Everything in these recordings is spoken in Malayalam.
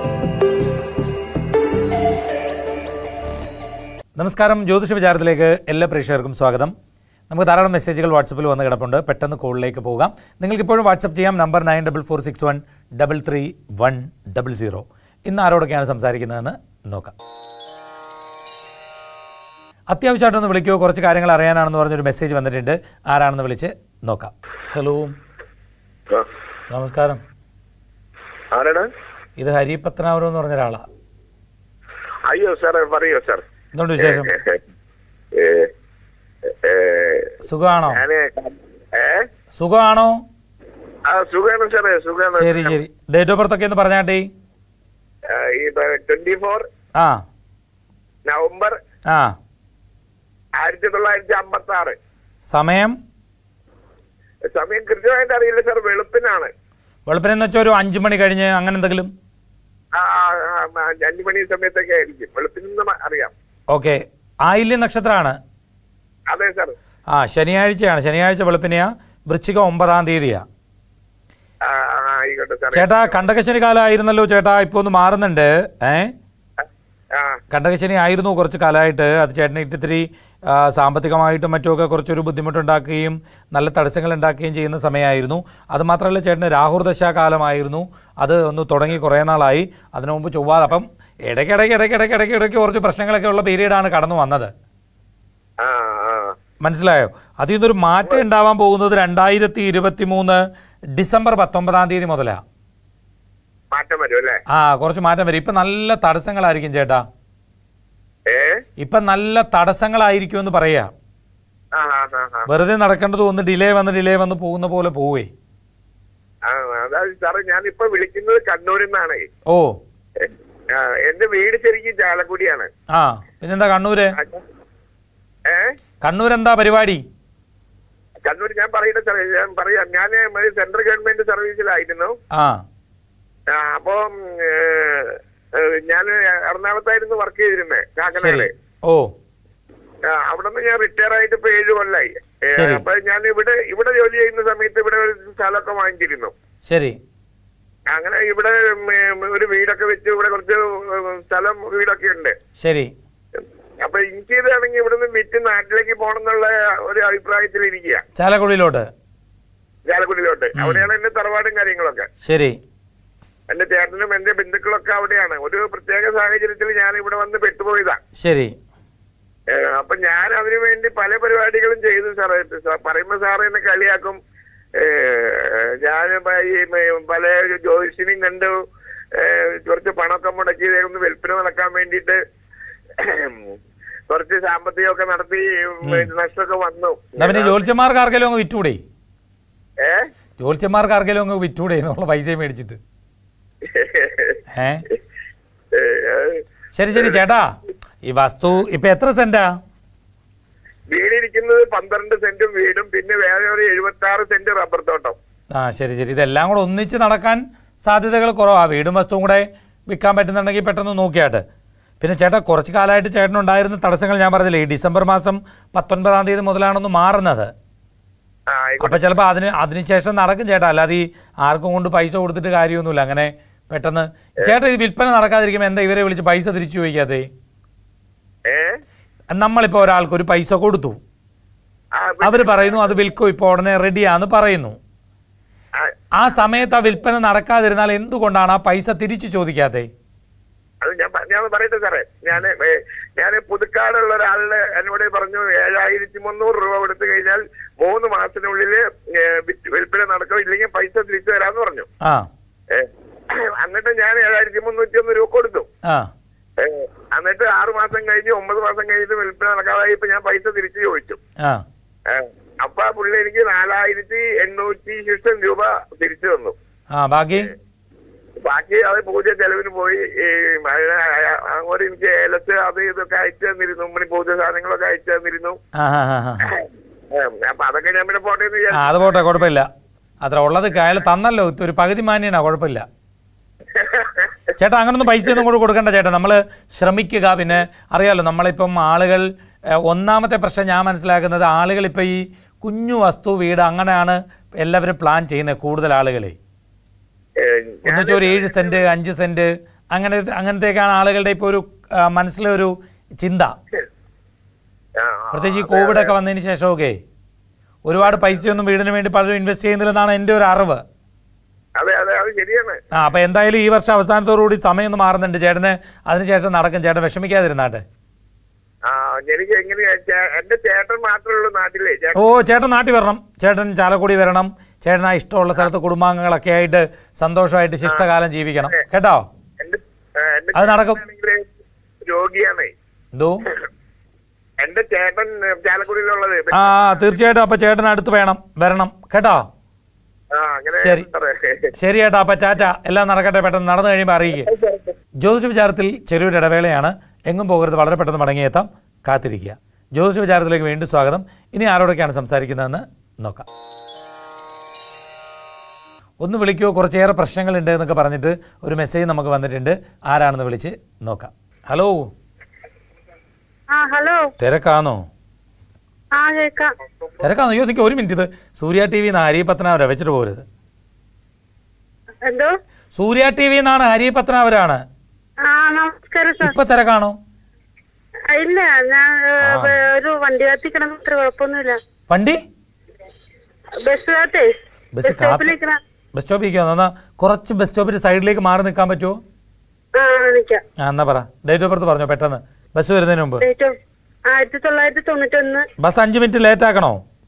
നമസ്കാരം ജ്യോതിഷ വിചാരത്തിലേക്ക് എല്ലാ പ്രേക്ഷകർക്കും സ്വാഗതം നമുക്ക് ധാരാളം മെസ്സേജുകൾ വാട്സപ്പിൽ വന്ന് കിടപ്പുണ്ട് പെട്ടെന്ന് കോളിലേക്ക് പോകാം നിങ്ങൾക്ക് ഇപ്പോഴും വാട്സപ്പ് ചെയ്യാം number nine double four six one double three one double zero ഇന്ന് ആരോടൊക്കെയാണ് സംസാരിക്കുന്നതെന്ന് നോക്കാം അത്യാവശ്യമായിട്ടൊന്ന് വിളിക്കുമോ കുറച്ച് കാര്യങ്ങൾ അറിയാനാണെന്ന് പറഞ്ഞൊരു മെസ്സേജ് വന്നിട്ടുണ്ട് ആരാണെന്ന് വിളിച്ച് നോക്കാം ഹലോ ആ. നമസ്കാരം ആരാണ് ഇത് ഹരി പത്തനാപുരം എന്ന് പറഞ്ഞ ഒരാളാണ് അയ്യോ സാർ പറയോ സാർ എന്തുകൊണ്ട് വിശേഷം ഏ, ഏ, സുഖമാണോ ഞാന് ഏ സുഖമാണോ ആ സുഖാണ് സാറേ സുഖാണ് ശരി ശരി ഡേറ്റ് ഓഫ് ബർത്ത് ഒക്കെ ഒന്ന് പറഞ്ഞാട്ടേ ആ, ഈ ട്വന്റി ഫോർ ആ നവംബർ ആ ആയിരത്തി തൊള്ളായിരത്തി അമ്പത്തി ആറ് സമയം സമയം കൃത്യമായിട്ട് അറിയില്ല സാർ വെളുപ്പിനാണ് വെളുപ്പിനെന്ന് വെച്ചാൽ ഒരു അഞ്ചു മണി കഴിഞ്ഞ് അങ്ങനെ എന്തെങ്കിലും ആ, ആ, ആ, അഞ്ചു മണി സമയത്തൊക്കെ ആയിരിക്കും വെളുപ്പിന് അറിയാം ഓക്കെ ആയില്യ നക്ഷത്രമാണ് അതെ സാർ ആ ശനിയാഴ്ചയാണ് ശനിയാഴ്ച വെളുപ്പിനെയാ വൃശ്ചിക ഒമ്പതാം തീയതിയാ ആ, ആ, ആയിക്കോട്ടെ സാറേ ചേട്ടാ കണ്ടകശനി കാലമായിരുന്നല്ലോ ചേട്ടാ ഇപ്പോൾ ഒന്ന് മാറുന്നുണ്ട് ഏ ആ കണ്ടകശനി ആയിരുന്നു കുറച്ച് കാലമായിട്ട് അത് ചേട്ടന് ഇത്തിരി ആ, സാമ്പത്തികമായിട്ടും മറ്റുമൊക്കെ കുറച്ചൊരു ബുദ്ധിമുട്ടുണ്ടാക്കുകയും നല്ല തടസ്സങ്ങൾ ഉണ്ടാക്കുകയും ചെയ്യുന്ന സമയമായിരുന്നു അതുമാത്രമല്ല ചേട്ടന് രാഹുർദശാ കാലമായിരുന്നു അത് ഒന്ന് തുടങ്ങി കുറേ നാളായി അതിനു മുമ്പ് ചൊവ്വാതെ അപ്പം ഇടയ്ക്കിടയ്ക്ക് ഇടയ്ക്ക് ഇടയ്ക്ക് ഇടയ്ക്ക് ഇടയ്ക്ക് കുറച്ച് പ്രശ്നങ്ങളൊക്കെ ഉള്ള പീരീഡാണ് കടന്നു വന്നത് ആ ആ മനസ്സിലായോ അതിൽ നിന്നൊരു മാറ്റം ഉണ്ടാവാൻ പോകുന്നത് രണ്ടായിരത്തി ഇരുപത്തി മൂന്ന് ഡിസംബർ പത്തൊമ്പതാം തീയതി മുതലാണ് മാറ്റം വരും അല്ലേ ആ കുറച്ച് മാറ്റം വരും ഇപ്പം നല്ല തടസ്സങ്ങളായിരിക്കും ചേട്ടാ ഏ ഇപ്പം നല്ല തടസ്സങ്ങളായിരിക്കും എന്ന് പറയാ ആ ആ ആ ആ വെറുതെ നടക്കേണ്ടത് ഒന്ന് ഡിലേ വന്ന് ഡിലേ വന്ന് പോകുന്ന പോലെ പോവേ ആ, അതായത് സാറേ ഞാനിപ്പോ വിളിക്കുന്നത് കണ്ണൂരിൽ നിന്നാണ് ഓ ആ, എന്റെ വീട് ശരിക്കും ചാലക്കുടിയാണ് ആ പിന്നെന്താ കണ്ണൂര് ഏ കണ്ണൂർ എന്താ പരിപാടി കണ്ണൂർ ഞാൻ പറയട്ടെ സാറേ ഞാൻ പറയാം ഞാൻ സെൻട്രൽ ഗവൺമെന്റ് സർവീസിലായിരുന്നു ആ ആ, അപ്പം ഞാൻ എറണാകുളത്തായിരുന്നു വർക്ക് ചെയ്തിരുന്നത് ശരി കാക്കനാട് ഓ ആ, അവിടുന്ന് ഞാൻ റിട്ടയർ ആയിട്ട് ഇപ്പൊ ഏഴ് കൊല്ലായി ഏ, ശരി. അപ്പൊ ഞാൻ ഇവിടെ ഇവിടെ ജോലി ചെയ്യുന്ന സമയത്ത് ഇവിടെ ഒരു സ്ഥലമൊക്കെ വാങ്ങിച്ചിരുന്നു ശരി അങ്ങനെ ഇവിടെ ഉം, ഒരു വീടൊക്കെ വെച്ച് ഇവിടെ കുറച്ച് സ്ഥലം വീടൊക്കെ ഉണ്ട് ശരി അപ്പൊ എനിക്ക് ഇതാണെങ്കിൽ ഇവിടുന്ന് വിറ്റ് നാട്ടിലേക്ക് പോകണം എന്നുള്ള ഒരു അഭിപ്രായത്തിൽ ഇരിക്കുക ചാലക്കുടിയിലോട്ട് ചാലക്കുടിയിലോട്ട് അവിടെയാണ് എന്റെ തറവാടും കാര്യങ്ങളൊക്കെ ശരി എന്റെ ചേട്ടനും എന്റെ ബന്ധുക്കളൊക്കെ അവിടെയാണ് ഒരു പ്രത്യേക സാഹചര്യത്തിൽ ഞാൻ ഇവിടെ വന്ന് പെട്ടുപോയതാ ശരി ഏ, അപ്പൊ ഞാൻ അതിനു വേണ്ടി പല പരിപാടികളും ചെയ്തു സാറേ സാ- പറയുമ്പോ സാറ് എന്നെ കളിയാക്കും ഏ, ഞാൻ പ- ഈ മ- പല ജ്യോതിഷനെയും കണ്ടു ഏ, കുറച്ച് പണമൊക്കെ മുടക്കി ഒന്ന് വിൽപ്പന നടക്കാൻ വേണ്ടിയിട്ട് കുറച്ച് സാമ്പത്തികമൊക്കെ നടത്തി നഷ്ടമൊക്കെ വന്നു എന്നാ പിന്നെ ജ്യോത്സ്യന്മാർക്ക് ആർക്കെങ്കിലും അങ്ങ് വിറ്റൂടെ ഏ ജ്യോത്സ്യന്മാർക്ക് ആർക്കെങ്കിലും അങ്ങ് വിറ്റൂടെ എന്നുള്ള പൈസ മേടിച്ചിട്ട് ഏ ഏ, ശരി ശരി ചേട്ടാ ഈ വസ്തു ഇപ്പൊ എത്ര സെന്റാ വീടിരിക്കുന്നത് പന്ത്രണ്ട് സെന്റും വീടും പിന്നെ വേറെ ഒരു എഴുപത്തി ആറ് സെന്റ് റബ്ബർ തോട്ടം ആ ശരി ശരി ഇതെല്ലാം കൂടെ ഒന്നിച്ച് നടക്കാൻ സാധ്യതകൾ കുറവാണ് വീടും വസ്തുവും കൂടെ വിൽക്കാൻ പറ്റുന്നുണ്ടെങ്കിൽ പെട്ടെന്ന് നോക്കിയാട്ട് പിന്നെ ചേട്ടാ കുറച്ച് കാലമായിട്ട് ചേട്ടനുണ്ടായിരുന്ന തടസ്സങ്ങൾ ഞാൻ പറഞ്ഞില്ലേ ഈ ഡിസംബർ മാസം പത്തൊൻപതാം തീയതി മുതലാണൊന്ന് മാറുന്നത് ആ ആയിക്കോട്ടെ അപ്പം ചിലപ്പോൾ അതിന് അതിനുശേഷം നടക്കും ചേട്ടാ അല്ലാതെ ഈ ആർക്കും കൊണ്ട് പൈസ കൊടുത്തിട്ട് കാര്യമൊന്നുമില്ല അങ്ങനെ പെട്ടെന്ന് ചേട്ടാ ഈ വിൽപ്പന നടക്കാതിരിക്കുമ്പോൾ എന്താ ഇവരെ വിളിച്ച് പൈസ തിരിച്ചു ചോദിക്കാതെ ഏ നമ്മളിപ്പോൾ ഒരാൾക്ക് ഒരു പൈസ കൊടുത്തു ആ, അവർ പറയുന്നു അത് വിൽക്കും ഇപ്പോൾ ഉടനെ റെഡിയാന്ന് പറയുന്നു ആ, ആ സമയത്ത് ആ വിൽപ്പന നടക്കാതിരുന്നാൽ എന്തുകൊണ്ടാണ് ആ പൈസ തിരിച്ചു ചോദിക്കാതെ അത് ഞാൻ പ- ഞാൻ പറയട്ടെ സാറേ ഞാൻ ഞാൻ പുതുക്കാടുള്ള ഒരാളിന് എന്നോട് പറഞ്ഞു ഏഴായിരത്തി മുന്നൂറ് രൂപ കൊടുത്തു കഴിഞ്ഞാൽ മൂന്ന് മാസത്തിനുള്ളിൽ വിറ്റ് വിൽപ്പന നടക്കും ഇല്ലെങ്കിൽ പൈസ തിരിച്ചു തരാന്ന് പറഞ്ഞു ആ ഏ, എന്നിട്ട് ഞാൻ ഏഴായിരത്തി മുന്നൂറ്റി ഒന്ന് രൂപ കൊടുത്തു ആ ഏ, എന്നിട്ട് ആറ് മാസം കഴിഞ്ഞ് ഒമ്പത് മാസം കഴിഞ്ഞിട്ട് വിൽപ്പന നടക്കാതായി ഇപ്പൊ ഞാൻ പൈസ തിരിച്ചു ചോദിച്ചു ആ ഏ, അപ്പൊ ആ പുള്ളി എനിക്ക് നാലായിരത്തി എണ്ണൂറ്റി ശിഷ്ടം രൂപ തിരിച്ചു തന്നു ആ ബാക്കി ബാക്കി അത് പൂജ ചെലവിന് പോയി ഈ അതിന് അങ്ങോട്ട് എനിക്ക് ഏലത്ത് അത് ഇതൊക്കെ അയച്ചു തന്നിരുന്നു ഉമ്മണി പൂജ സാധനങ്ങളൊക്കെ അയച്ചു തന്നിരുന്നു ആ ആ ആ ആ. ഏം, അപ്പൊ അതൊക്കെ ഞാൻ പിന്നെ പോട്ടെ എന്ന് ആ വിചാരിച്ചു അത് പോട്ടെ കുഴപ്പമില്ല അത്ര ഉള്ളത് അയാൾ തന്നല്ലോ ഇത് ഒരു പകുതി മാന്യനാ കുഴപ്പമില്ല ചേട്ടാ അങ്ങനൊന്നും പൈസ ഒന്നും കൂടെ കൊടുക്കണ്ട ചേട്ടാ നമ്മൾ ശ്രമിക്കുക പിന്നെ അറിയാലോ നമ്മളിപ്പം ആളുകൾ ഏഹ്, ഒന്നാമത്തെ പ്രശ്നം ഞാൻ മനസ്സിലാക്കുന്നത് ആളുകൾ ഇപ്പം ഈ കുഞ്ഞു വസ്തു വീട് അങ്ങനെയാണ് എല്ലാവരും പ്ലാൻ ചെയ്യുന്നത് കൂടുതൽ ആളുകളെ ഏ, എന്നുവെച്ചാൽ ഒരു ഏഴ് സെന്റ് അഞ്ച് സെന്റ് അങ്ങനെ അങ്ങനത്തേക്കാണ് ആളുകളുടെ ഇപ്പോൾ ഒരു ആ, മനസ്സിലെ ഒരു ചിന്ത ആ, പ്രത്യേകിച്ച് ഈ കോവിഡ് ഒക്കെ വന്നതിന് ശേഷമൊക്കെ ഒരുപാട് പൈസയൊന്നും വീടിന് വേണ്ടി പലരും ഇൻവെസ്റ്റ് ചെയ്യുന്നില്ലെന്നാണ് എൻ്റെ ഒരു അറിവ് അതെ അതെ അത് ശരിയാണ് ആ അപ്പോൾ എന്തായാലും ഈ വർഷം അവസാനത്തോടുകൂടി സമയം ഒന്ന് മാറുന്നുണ്ട് ചേട്ടന് അതിനുശേഷം നടക്കും ചേട്ടൻ വിഷമിക്കാതിരുന്നാട്ടെ ആ എനിക്ക് എങ്ങനെയാ ചേ- എന്റെ ചേട്ടൻ മാത്രമേ ഉള്ളൂ നാട്ടിലെ ചേട്ടൻ ഓ ചേട്ടൻ നാട്ടിൽ വരണം ചേട്ടൻ ചാലക്കുടി വരണം ചേട്ടൻ ആ ഇഷ്ടമുള്ള സ്ഥലത്ത് കുടുംബാംഗങ്ങളൊക്കെ ആയിട്ട് സന്തോഷമായിട്ട് ശിഷ്ടകാലം ജീവിക്കണം കേട്ടോ എന്റെ ആ, എന്റെ അത് നടക്കും. ചേട്ടനാണെങ്കില് രോഗിയാണ് എന്തോ എന്റെ ചേട്ടൻ ചാലക്കുടിയിലുള്ളത് ആ തീർച്ചയായിട്ടും അപ്പോൾ ചേട്ടൻ അടുത്ത് വേണം വരണം കേട്ടോ ആ അങ്ങനെ ശരി. സാറേ. ശരി ചേട്ടാ അപ്പം ടാറ്റ എല്ലാം നടക്കട്ടെ പെട്ടെന്ന് നടന്നു കഴിയുമ്പോൾ അറിയിക്കുക ജ്യോതിഷ വിചാരത്തിൽ ചെറിയൊരു ഇടവേളയാണ് എങ്ങും പോകരുത് വളരെ പെട്ടെന്ന് മടങ്ങിയെത്താം കാത്തിരിക്കുക ജ്യോതിഷ വിചാരത്തിലേക്ക് വീണ്ടും സ്വാഗതം ഇനി ആരോടൊക്കെയാണ് സംസാരിക്കുന്നതെന്ന് നോക്കാം ഒന്ന് വിളിക്കുമോ കുറച്ചേറെ പ്രശ്നങ്ങളുണ്ട് എന്നൊക്കെ പറഞ്ഞിട്ട് ഒരു മെസ്സേജ് നമുക്ക് വന്നിട്ടുണ്ട് ആരാണെന്ന് വിളിച്ച് നോക്കാം ഹലോ ആ ഹലോ തിരക്കാണോ ആ കേക്കാം തിരക്കാണോ അയ്യോ നിൽക്കുക ഒരു മിനിറ്റ് ഇത് സൂര്യ ടി വിന്ന് ഹരി പത്തനാവര വെച്ചിട്ട് പോരുത് എന്തോ സൂര്യ ടി വിന്നാണ് ഹരി പത്തനാവരാണ് ആ നമസ്കാരം സാർ ഇപ്പൊ തിരക്കാണോ ഇല്ല ഞാൻ ഏ, ഒരു വണ്ടി കാത്തി കിടന്ന അത്ര കുഴപ്പമൊന്നുമില്ല വണ്ടി ബസ് കാത്തേ ബസ് ബസ് സ്റ്റോപ്പിൽ നിൽക്കണ ബസ് സ്റ്റോപ്പിലേക്ക് വന്നാ കുറച്ച് ബസ് സ്റ്റോപ്പിന്റെ സൈഡിലേക്ക് മാറി നിൽക്കാൻ പറ്റുമോ ആ നിക്കാം ആ എന്നാ പറ ഡേറ്റ് ഓഫ് ബർത്ത് പറഞ്ഞോ പെട്ടെന്ന് ബസ് വരുന്നതിന് മുമ്പ് ഡേറ്റ് ഓഫ് ആയിരത്തി തൊള്ളായിരത്തി തൊണ്ണൂറ്റൊന്ന് ബസ് അഞ്ച് മിനിറ്റ് ലേറ്റ് ആക്കണോ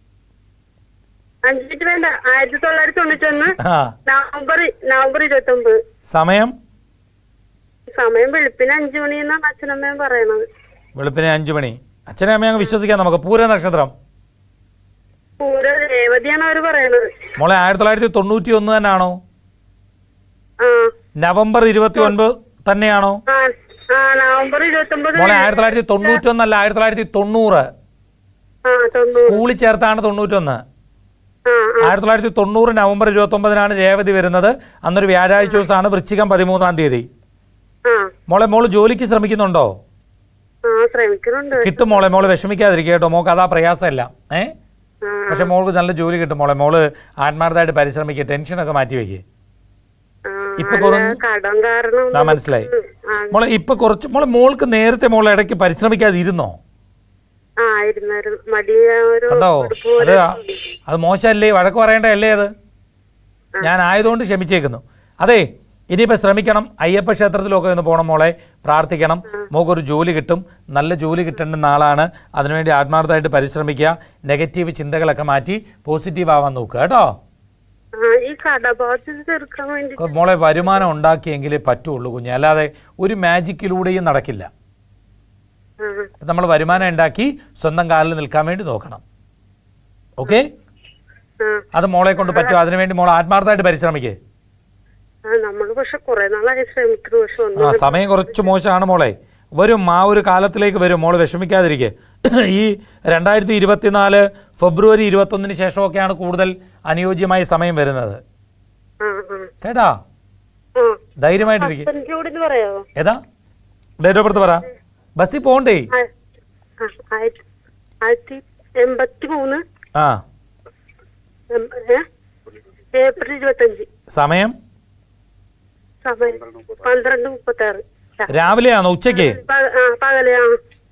അഞ്ച് മിനിറ്റ് വേണ്ട ആയിരത്തി തൊള്ളായിരത്തി തൊണ്ണൂറ്റൊന്ന് ആ നവംബർ നവംബർ ഇരുപത്തി ഒമ്പത് സമയം സമയം വെളുപ്പിന് അഞ്ചു മണി എന്നാണ് അച്ഛനമ്മയും പറയണത് വെളുപ്പിനെ അഞ്ചു മണി അച്ഛനെ അമ്മയെ അങ്ങ് വിശ്വസിക്കാം നമുക്ക് പൂര നക്ഷത്രം പൂര രേവതിയാണ് അവര് പറയണത് മോളെ ആയിരത്തി തൊള്ളായിരത്തി തൊണ്ണൂറ്റി ഒന്ന് തന്നെയാണോ ആ നവംബർ ഇരുപത്തി ഒൻപത് തന്നെയാണോ ആ ആ നവംബർ ഇരുപത്തി ഒമ്പത് മോളെ ആയിരത്തി തൊള്ളായിരത്തി തൊണ്ണൂറ്റി ഒന്നല്ല ആയിരത്തി തൊള്ളായിരത്തി തൊണ്ണൂറ് ആ തൊണ്ണൂറ് സ്കൂളിൽ ചേർത്താണ് തൊണ്ണൂറ്റൊന്ന് ആ ആ ആയിരത്തി തൊള്ളായിരത്തി തൊണ്ണൂറ് നവംബർ ഇരുപത്തി ഒമ്പതിനാണ് രേവതി വരുന്നത് അന്നൊരു വ്യാഴാഴ്ച ദിവസമാണ് വൃശ്ചികം പതിമൂന്നാം തീയതി ആ മോളെ മോള് ജോലിക്ക് ശ്രമിക്കുന്നുണ്ടോ ആ ശ്രമിക്കുന്നുണ്ട് കിട്ടും മോളെ മോള് വിഷമിക്കാതിരിക്കുക കേട്ടോ മോൾക്ക് അതാ പ്രയാസമല്ല ഏ ആ പക്ഷെ മോൾക്ക് നല്ല ജോലി കിട്ടും മോളെ മോള് ആത്മാർത്ഥമായിട്ട് പരിശ്രമിക്കുക ടെൻഷനൊക്കെ മാറ്റി വെക്കുക ആ, ഇപ്പൊ അല്ല, കുറഞ്ഞ് കടം കാരണം ആ മനസ്സിലായി ആ, മോളെ ഇപ്പൊ കുറച്ച് മോളെ മോൾക്ക് നേരത്തെ മോളെ ഇടയ്ക്ക് പരിശ്രമിക്കാതെ ഇരുന്നോ ആ ഇരുന്നായിരുന്നു മടി ആ, ഒരു കണ്ടോ ഉടുപ്പ് അത് പോലെ അത് മോശമല്ലേ വഴക്ക് പറയേണ്ടതല്ലേ അത് ഞാൻ ആയതുകൊണ്ട് ക്ഷമിച്ചേക്കുന്നു അതെ ഇനിയിപ്പോൾ ശ്രമിക്കണം അയ്യപ്പ ക്ഷേത്രത്തിലൊക്കെ ഒന്ന് പോകണം മോളെ പ്രാർത്ഥിക്കണം മോക്കൊരു ജോലി കിട്ടും നല്ല ജോലി കിട്ടേണ്ടുന്ന ആളാണ് അതിനുവേണ്ടി ആത്മാർത്ഥമായിട്ട് പരിശ്രമിക്കുക നെഗറ്റീവ് ചിന്തകളൊക്കെ മാറ്റി പോസിറ്റീവ് ആവാൻ നോക്കുക കേട്ടോ ആ ഈ കടബാധ്യത തീർക്കാൻ വേണ്ടി മോളെ വരുമാനം ഉണ്ടാക്കിയെങ്കിലേ പറ്റുള്ളൂ കുഞ്ഞ് അല്ലാതെ ഒരു മാജിക്കിലൂടെയും നടക്കില്ല ആ, നമ്മൾ വരുമാനം ഉണ്ടാക്കി സ്വന്തം കാലിൽ നിൽക്കാൻ വേണ്ടി നോക്കണം ഓക്കെ ആ, അത് മോളെ കൊണ്ട് പറ്റും അതിനുവേണ്ടി മോൾ ആത്മാർത്ഥമായിട്ട് പരിശ്രമിക്കേ ആ നമ്മള് പക്ഷെ കുറെ നാളായി ശ്രമിക്കുന്നു പക്ഷെ ആ ഒന്നും സമയം കുറച്ച് മോശമാണ് മോളെ വരും ആ ഒരു കാലത്തിലേക്ക് വരും മോള് വിഷമിക്കാതിരിക്കെ ഈ രണ്ടായിരത്തി ഇരുപത്തിനാല് ഫെബ്രുവരി ഇരുപത്തൊന്നിന് ശേഷമൊക്കെയാണ് കൂടുതൽ അനുയോജ്യമായ സമയം വരുന്നത് ആ ആ കേട്ടാ ആ ധൈര്യമായിട്ടിരിക്കെ ഹസ്ബൻഡിനോട് ഇത് പറയാവോ ഏതാ ഡേറ്റ് ഓഫ് ബർത്ത് പറ ബസ്സിൽ പോകണ്ടേ ആ, ആ, ആയിരത്തി ആയിരത്തി എൺപത്തി മൂന്ന് ആ എം- ഏ? ഏപ്രിൽ ഇരുപത്തഞ്ച് സമയം സമയം പന്ത്രണ്ട് മുപ്പത്തി ആറ് രാവിലെയാണോ ഉച്ചയ്ക്ക് പകല് ആ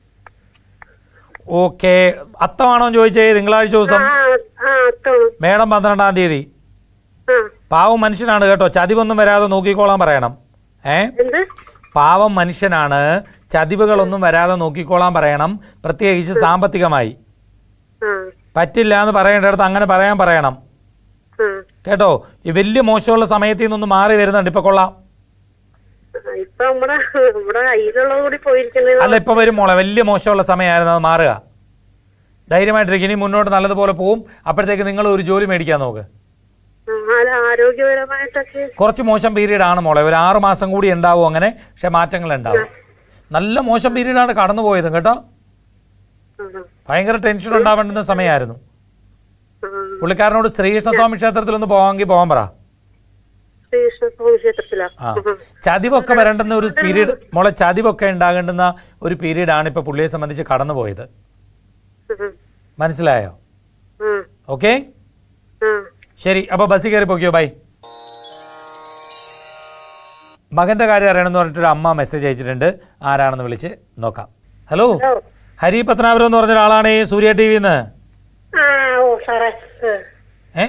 ഓക്കെ അത്തമാണോ എന്ന് ചോദിച്ചേ തിങ്കളാഴ്ച ദിവസം ആ ആ തോന്നും മേഡം പന്ത്രണ്ടാം തീയതി ആ പാവം മനുഷ്യനാണ് കേട്ടോ ചതിവൊന്നും വരാതെ നോക്കിക്കോളാൻ പറയണം ഏ എന്ത് പാവം മനുഷ്യനാണ് ചതിവുകളൊന്നും വരാതെ നോക്കിക്കോളാൻ പറയണം പ്രത്യേകിച്ച് സാമ്പത്തികമായി ആ പറ്റില്ല എന്ന് പറയേണ്ടടുത്ത് അങ്ങനെ പറയാൻ പറയണം ആ കേട്ടോ ഈ വലിയ മോശമുള്ള സമയത്തിൽ നിന്നൊന്ന് മാറി വരുന്നുണ്ട് ഇപ്പൊ കൊള്ളാം ആ, ഇപ്പൊ നമ്മുടെ നമ്മുടെ കയ്യിലുള്ളത് കൂടി പോയിരിക്കുന്നത് അല്ല ഇപ്പൊ വരും മോളെ വലിയ മോശമുള്ള സമയമായിരുന്നു അത് മാറുക ധൈര്യമായിട്ടിരിക്കും ഇനി മുന്നോട്ട് നല്ലതുപോലെ പോവും അപ്പോഴത്തേക്ക് നിങ്ങൾ ഒരു ജോലി മേടിക്കാൻ നോക്ക് ആ, ആ- ആരോഗ്യപരമായിട്ടൊക്കെ കുറച്ച് മോശം പീരീഡ് ആണ് മോളെ ഒരു ആറ് മാസം കൂടി ഉണ്ടാവും അങ്ങനെ പക്ഷെ മാറ്റങ്ങൾ ഉണ്ടാവും നല്ല മോശം പീരീഡാണ് കടന്നു പോയത് കേട്ടോ ആ, ഭയങ്കര ടെൻഷൻ ഉണ്ടാവേണ്ടുന്ന സമയമായിരുന്നു ആ. പുള്ളിക്കാരനോട് ശ്രീകൃഷ്ണസ്വാമി ക്ഷേത്രത്തിൽ ഒന്ന് പോവാമെങ്കിൽ പോകാൻ പറ ശ്രീകൃഷ്ണ സ്വാമി ക്ഷേത്രത്തിലാ ആ ചതിവൊക്കെ വരേണ്ടുന്ന ഒരു പീരീഡ് മോളെ ചതിവൊക്കെ ഉണ്ടാകേണ്ടുന്ന ഒരു പീരീഡാണ് ഇപ്പൊ പുള്ളിയെ സംബന്ധിച്ച് കടന്നു പോയത് ആ, മനസ്സിലായോ ആ, ഓക്കെ ആ. ശരി അപ്പൊ ബസ്സിൽ കയറി പോക്കിയോ ബൈ മകൻ്റെ കാര്യം അറിയണമെന്ന് പറഞ്ഞിട്ടൊരു അമ്മ മെസ്സേജ് അയച്ചിട്ടുണ്ട് ആരാണെന്ന് വിളിച്ച് നോക്കാം ഹലോ ഹലോ ഹരി പത്തനാപുരം എന്ന് പറഞ്ഞ ഒരാളാണ് ഈ സൂര്യ ടി വിന്ന് ആ ഓ സാറേ ആ. ഏ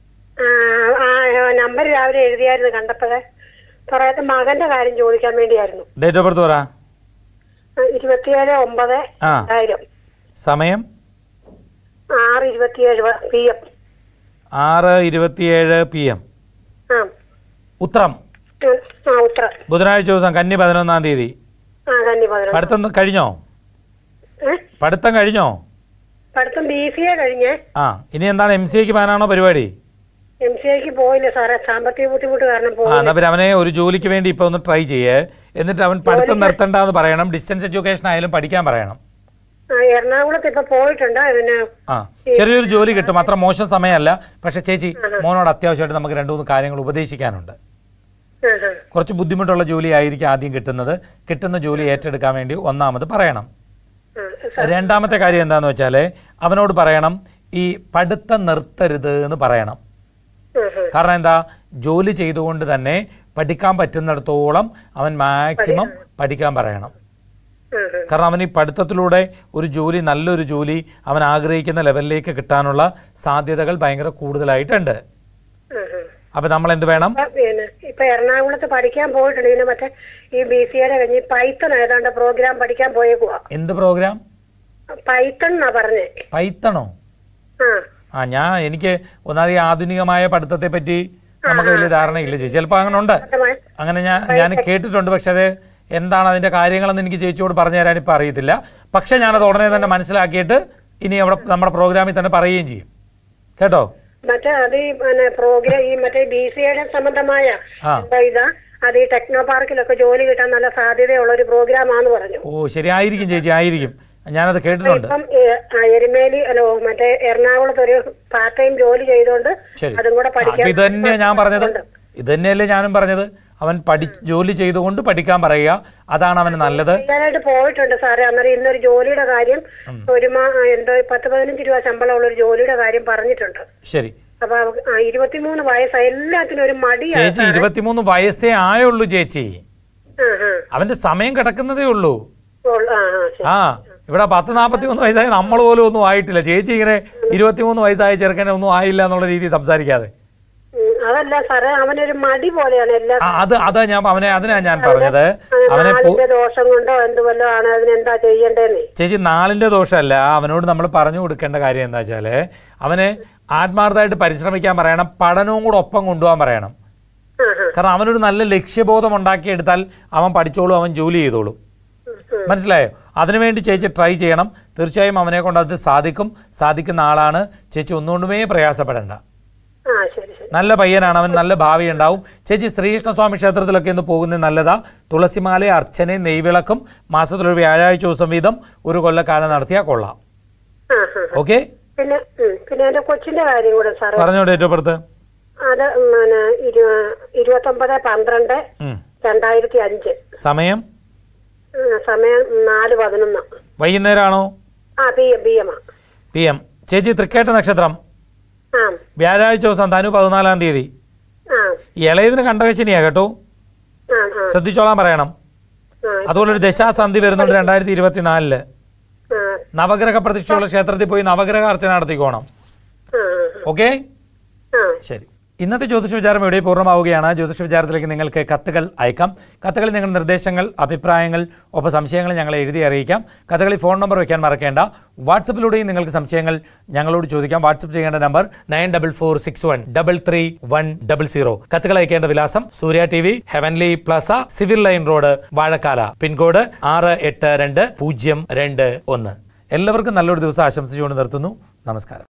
ആ, ആ നമ്പർ രാവിലെ എഴുതിയായിരുന്നു കണ്ടപ്പോഴേ പറയാത്ത മകന്റെ കാര്യം ചോദിക്കാൻ വേണ്ടിയായിരുന്നു ഡേറ്റ് ഓഫ് ബർത്ത് പറ ആ, ഇരുപത്തിയേഴ് ഒമ്പത് ആ രണ്ടായിരം സമയം ആറ് ഇരുപത്തിയേഴ് പി എം ആറ് ഇരുപത്തിയേഴ് പി എം ആ ഉത്രം ഉം, ആ ഉത്തര ബുധനാഴ്ച ദിവസം കന്നി പതിനൊന്നാം തീയതി ആ കന്നി പതിനൊന്ന് പഠിത്തം കഴിഞ്ഞോ ഏ? പഠിത്തം കഴിഞ്ഞോ പഠിത്തം ബി സി എ കഴിഞ്ഞ് ആ ഇനി എന്താണ് എം സി എക്ക് പോകാനാണോ പരിപാടി എം സി എക്ക് പോയില്ല സാറേ സാമ്പത്തിക ബുദ്ധിമുട്ട് കാരണം ആ പോയില്ല എന്നാ പിന്നെ അവനെ ഒരു ജോലിക്ക് വേണ്ടി ഇപ്പൊ ഒന്ന് ട്രൈ ചെയ്യേ എന്നിട്ട് അവൻ പഠിത്തം നിർത്തണ്ടെന്ന് പറയണം ഡിസ്റ്റൻസ് എഡ്യൂക്കേഷൻ ആയാലും പഠിക്കാൻ പറയണം ആ, എറണാകുളത്ത് ഇപ്പൊ പോയിട്ടുണ്ട് പിന്നെ ആ ചെറിയൊരു ജോലി കിട്ടും അത്ര മോശം സമയമല്ല പക്ഷെ ചേച്ചി മോനോട് അത്യാവശ്യമായിട്ട് നമുക്ക് രണ്ടു മൂന്ന് കാര്യങ്ങൾ ഉപദേശിക്കാനുണ്ട് ആ, ആ, കുറച്ച് ബുദ്ധിമുട്ടുള്ള ജോലി ആയിരിക്കും ആദ്യം കിട്ടുന്നത് കിട്ടുന്ന ജോലി ഏറ്റെടുക്കാൻ വേണ്ടി ഒന്നാമത് പറയണം ആ, രണ്ടാമത്തെ കാര്യം എന്താന്ന് വെച്ചാൽ അവനോട് പറയണം ഈ പഠിത്തം നിർത്തരുത് എന്ന് പറയണം ആ, ആ. കാരണം എന്താ ജോലി ചെയ്തുകൊണ്ട് തന്നെ പഠിക്കാൻ പറ്റുന്നിടത്തോളം അവൻ മാക്സിമം പഠിക്കാൻ പറയണം ആ, ആ. കാരണം അവൻ ഈ പഠിത്തത്തിലൂടെ ഒരു ജോലി നല്ലൊരു ജോലി അവൻ ആഗ്രഹിക്കുന്ന ലെവലിലേക്ക് കിട്ടാനുള്ള സാധ്യതകൾ ഭയങ്കര കൂടുതലായിട്ടുണ്ട് ആ, ആ. അപ്പം നമ്മൾ എന്ത് വേണം അപ്പൊ പിന്നെ ഇപ്പൊ എറണാകുളത്ത് പഠിക്കാൻ പോയിട്ടുണ്ട് ഇതിന് മറ്റേ ഈ ബി സി എയുടെ കഴിഞ്ഞ് പൈത്തൺ ഏതാണ്ട് പ്രോഗ്രാം പഠിക്കാൻ പോയേക്കുവാ എന്ത് പ്രോഗ്രാം പൈത്തൺ എന്നാ പറഞ്ഞേ പൈത്തണോ ആ ആ ഞാൻ എനിക്ക് ഒന്നാമത് ഈ ആധുനികമായ പഠിത്തത്തെ പറ്റി നമുക്ക് വലിയ ധാരണയില്ല ചേച്ചി ചിലപ്പോൾ അങ്ങനെ ഉണ്ട് അതെ. അങ്ങനെ ഞാൻ ഞാൻ കേട്ടിട്ടുണ്ട് പക്ഷെ അത് എന്താണ് അതിന്റെ കാര്യങ്ങളെന്ന് എനിക്ക് ചേച്ചിയോട് പറഞ്ഞു തരാൻ ഇപ്പം അറിയത്തില്ല പക്ഷെ ഞാനത് ഉടനെ തന്നെ മനസ്സിലാക്കിയിട്ട് ഇനി അവിടെ നമ്മുടെ പ്രോഗ്രാമിൽ തന്നെ പറയുകയും ചെയ്യും കേട്ടോ മറ്റേ അത് ഈ പിന്നെ പ്രോഗ്രാം ഈ മറ്റേ ബി സി എയുടെ സംബന്ധമായ ആ. എന്താ ഇതാ അത് ഈ ടെക്നോ പാർക്കിലൊക്കെ ജോലി കിട്ടാൻ നല്ല സാധ്യതയുള്ള ഒരു പ്രോഗ്രാമാന്ന് പറഞ്ഞു ഓ ശരി ആയിരിക്കും ചേച്ചി ആയിരിക്കും ഞാനത് കേട്ടിട്ടുണ്ട് ഇപ്പം ഏ, ആ, എരുമേലി അല്ലോ മറ്റേ എറണാകുളത്ത് ഒരു പാർട്ട് ടൈം ജോലി ചെയ്തോണ്ട് ശരി അതും കൂടെ ആ, പഠിക്കാൻ അപ്പൊ ഇത് തന്നെയാ ഞാൻ പറഞ്ഞത് ഇത് തന്നെയല്ലേ ഞാനും പറഞ്ഞത് അവൻ പഠി ജോലി ചെയ്തുകൊണ്ട് പഠിക്കാൻ പറയുക അതാണ് അവന് നല്ലത് ചെയ്യാനായിട്ട് പോയിട്ടുണ്ട് സാറേ അന്നേരം ഇന്നൊരു ജോലിയുടെ കാര്യം ഒരു മാ ആ, എന്തോ പത്ത് പതിനഞ്ച് രൂപ ശമ്പളമുള്ള ഒരു ജോലിയുടെ കാര്യം പറഞ്ഞിട്ടുണ്ട് ശരി അപ്പൊ അവക്ക് ആ, ഇരുപത്തിമൂന്ന് വയസ്സായി എല്ലാത്തിനും ഒരു മടിയാണ് ചേച്ചി ഇരുപത്തിമൂന്ന് വയസ്സേ ആയുള്ളൂ ചേച്ചി ആ ആ അവന്റെ സമയം കിടക്കുന്നതേ ഉള്ളൂ ഓൾ- ആ ആ ശരി ആ ഇവിടെ പത്ത് നാൽപ്പത്തി മൂന്ന് വയസ്സായി നമ്മൾ പോലും ഒന്നും ആയിട്ടില്ല ചേച്ചി ഇങ്ങനെ ഇരുപത്തിമൂന്ന് വയസ്സായ ചെറുക്കനെ ഒന്നും ആയില്ല എന്നുള്ള രീതിയിൽ സംസാരിക്കാതെ ഉം, അതല്ല സാറേ അവനൊരു മടി പോലെയാണ് എല്ലാ ആ അത് അതാ ഞാൻ അവനെ അതിനാ ഞാൻ പറഞ്ഞത് അവനെ പോ- നാളിന്റെ ദോഷം കൊണ്ടോ എന്ത് വല്ലോ ആണ് അതിനെന്താ ചെയ്യണ്ടേന്നേ ചേച്ചി നാളിന്റെ ദോഷമല്ല അവനോട് നമ്മൾ പറഞ്ഞു കൊടുക്കേണ്ട കാര്യം എന്താ വെച്ചാല് അവന് ആത്മാർത്ഥമായിട്ട് പരിശ്രമിക്കാൻ പറയണം പഠനവും കൂടെ ഒപ്പം കൊണ്ടുപോകാൻ പറയണം ആ ആ കാരണം അവനൊരു നല്ല ലക്ഷ്യബോധം ഉണ്ടാക്കിയെടുത്താൽ അവൻ പഠിച്ചോളും അവൻ ജോലി ചെയ്തോളും മനസ്സിലായോ അതിനുവേണ്ടി ചേച്ചി ട്രൈ ചെയ്യണം തീർച്ചയായും അവനെ കൊണ്ട് അത് സാധിക്കും സാധിക്കുന്ന ആളാണ് ചേച്ചി ഒന്നുകൊണ്ടുമേ പ്രയാസപ്പെടേണ്ട ആ ശരി ശരി നല്ല പയ്യനാണ് അവൻ നല്ല ഭാവി ഉണ്ടാവും ചേച്ചി ശ്രീകൃഷ്ണസ്വാമി ക്ഷേത്രത്തിലൊക്കെ ഒന്ന് പോകുന്നത് നല്ലതാ തുളസിമാല അർച്ചനയും നെയ്വിളക്കും മാസത്തിലൊരു വ്യാഴാഴ്ച ദിവസം വീതം ഒരു കൊല്ലക്കാലം നടത്തിയാൽ കൊള്ളാം ആ ആ ഓക്കെ പിന്നെ ഉം, പിന്നെ എന്റെ കൊച്ചിന്റെ കാര്യം കൂടെ സാറേ പറഞ്ഞോ ഡേറ്റ് ഓഫ് ബർത്ത് അത് പിന്നെ ഇരു- ഇരുപത്തൊമ്പത് പന്ത്രണ്ട് രണ്ടായിരത്തി അഞ്ച് സമയം ഉം, സമയം നാല് പതിനൊന്ന് വൈകുന്നേരമാണോ ആ പി എം പി എം ആ പി എം ചേച്ചി തൃക്കേട്ട നക്ഷത്രം ആ വ്യാഴാഴ്ച ദിവസം തനു പതിനാലാം തീയതി ആ ഈ ഇളയതിന് കണ്ടകശനിയാ കേട്ടോ ആ ആ ശ്രദ്ധിച്ചോളാൻ പറയണം ആ അതുപോലെ ഒരു ദശാസന്ധി വരുന്നുണ്ട് രണ്ടായിരത്തി ഇരുപത്തിനാലില് ആ നവഗ്രഹ പ്രതിഷ്ഠയുള്ള ക്ഷേത്രത്തിൽ പോയി നവഗ്രഹ അർച്ചന നടത്തിക്കോണം ആ ഓക്കെ ആ ശരി ഇന്നത്തെ ജ്യോതിഷ വിചാരം ഇവിടെ പൂർണ്ണമാവുകയാണ് ജ്യോതിഷ വിചാരത്തിലേക്ക് നിങ്ങൾക്ക് കത്തുകൾ അയക്കാം കത്തുകളിൽ നിങ്ങളുടെ നിർദ്ദേശങ്ങൾ അഭിപ്രായങ്ങൾ ഒപ്പം സംശയങ്ങൾ ഞങ്ങളെ എഴുതി അറിയിക്കാം കത്തുകളിൽ ഫോൺ നമ്പർ വയ്ക്കാൻ മറക്കേണ്ട വാട്സപ്പിലൂടെയും നിങ്ങൾക്ക് സംശയങ്ങൾ ഞങ്ങളോട് ചോദിക്കാം വാട്സപ്പ് ചെയ്യേണ്ട number nine double four six one double three one double zero കത്തുകൾ അയക്കേണ്ട വിലാസം Surya T V Heavenly Plaza civil line road Vazhakkala pincode ആറ് എട്ട് രണ്ട് പൂജ്യം രണ്ട് ഒന്ന് എല്ലാവർക്കും നല്ലൊരു ദിവസം ആശംസിച്ചുകൊണ്ട് നിർത്തുന്നു നമസ്കാരം